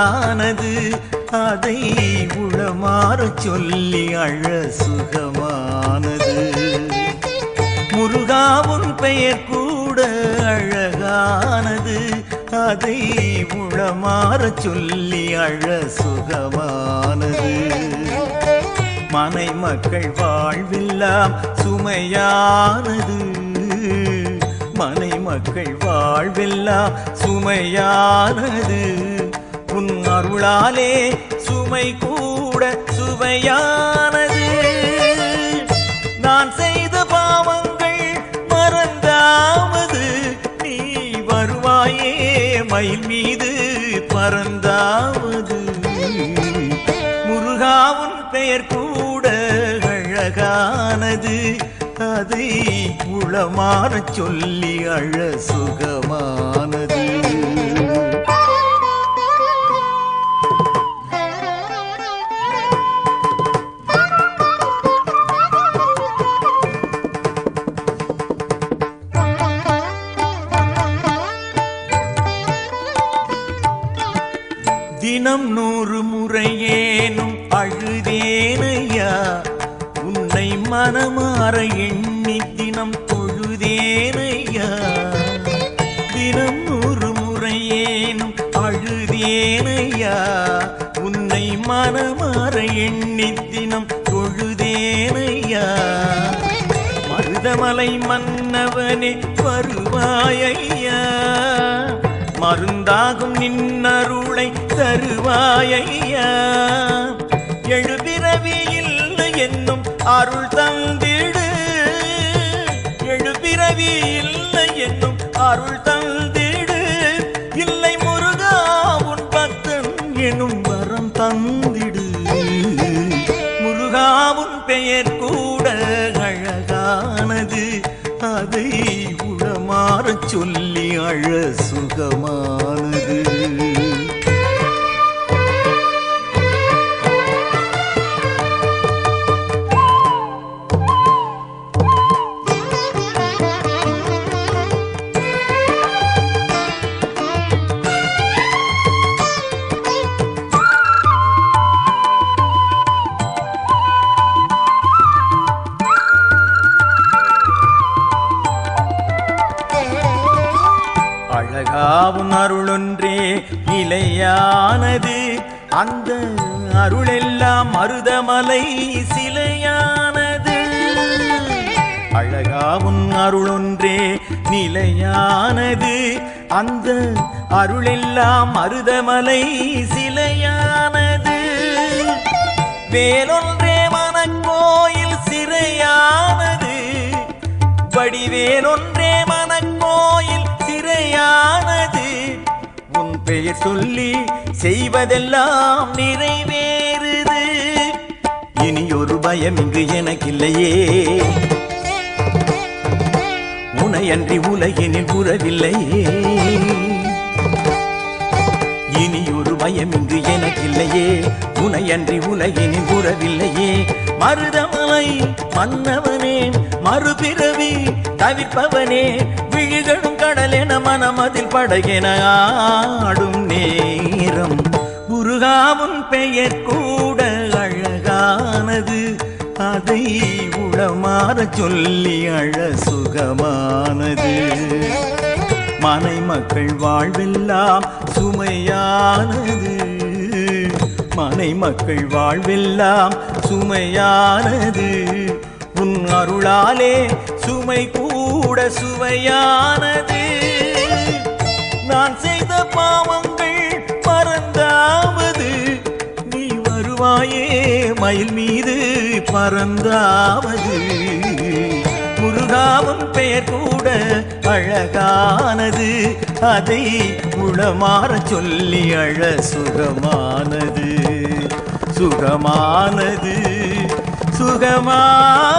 அழகானது அதை உளமாறச் சொல்லி அழ சுகமானது முருகாவும் பெயர் கூட அழகானது அதை உளமாறச் சொல்லி அழ சுகமானது மனை மக்கள் வாழ்வெல்லாம் சுமையானது மனை மக்கள் வாழ்வெல்லாம் சுமையானது உன் அருளாலே சுமை கூட சுவையானது நான் செய்த பாவங்கள் மறந்தாமது நீ வருவாயே மயில் மீது பறந்தாவது முருகாவும் பெயர் கூட அழகானது அதை உளமாறச் சொல்லி அழ சுகமானது தினம் நூறு முறையேனும் அழுதேனையா உன்னை மனமாற எண்ணி தினம் தொழுதேனையா தினம் நூறு முறையேனும் அழுதேனையா உன்னை மனமாற எண்ணி தினம் தொழுதேனையா மருதமலை மன்னவனே வருவாயையா மருந்தாகும் நின்னருளை தருவாயையா எழுபிறவி இல்லை என்னும் அருள் தந்திடு எழுபிறவி இல்லை என்னும் அருள் தந்திடு இல்லை முருகா உன் பக்தன் எனும் வரம் தந்திடு முருகாவும் பெயர் கூட அழகானது அதை உளமாறச் சொல்லி அழ சுகமானது அழகாவும் அருளொன்றே நிலையானது அந்த அருளெல்லாம் மருதமலை சிலையானது அழகாவும் அருளொன்றே நிலையானது அந்த அருளெல்லாம் மருதமலை சிலையானது வேலொன்றே மனக்கோயில் சிறையானது வடிவேலொன்றே மனக்கோயில் சிறையானது உன் பெயர் சொல்லி செய்வதெல்லாம் நிறைவேறுது இனி ஒரு பயம் இங்கு எனக்கில்லையே உனையன்றி உலகினில் உறவில்லையே இனி ஒரு பயம் இங்கு எனக்கில்லையே உனையன்றி உலகினில் உறவில்லையே மருதமலை மன்னவனே மறுபிறவி தவிர்ப்பவனே விழிகளும் கடலென மனமதில் படகென ஆடும் நேரம் முருகாவும் பெயர் கூட அழகானது அதை உளமாறச் சொல்லி அழ சுகமானது மனை மக்கள் வாழ்வெல்லாம் சுமையானது மனை மக்கள் வாழ்வெல்லாம் சுமையானது உன் அருளாலே சுமை கூட சுவையானது நான் செய்த பாவங்கள் பறந்தாவது நீ வருவாயே மயில் மீது பறந்தாவது முருகாவும் பெயர் கூட அழகானது அதை உளமாறச் சொல்லி அழ சுகமானது சுகமானது சுகமானது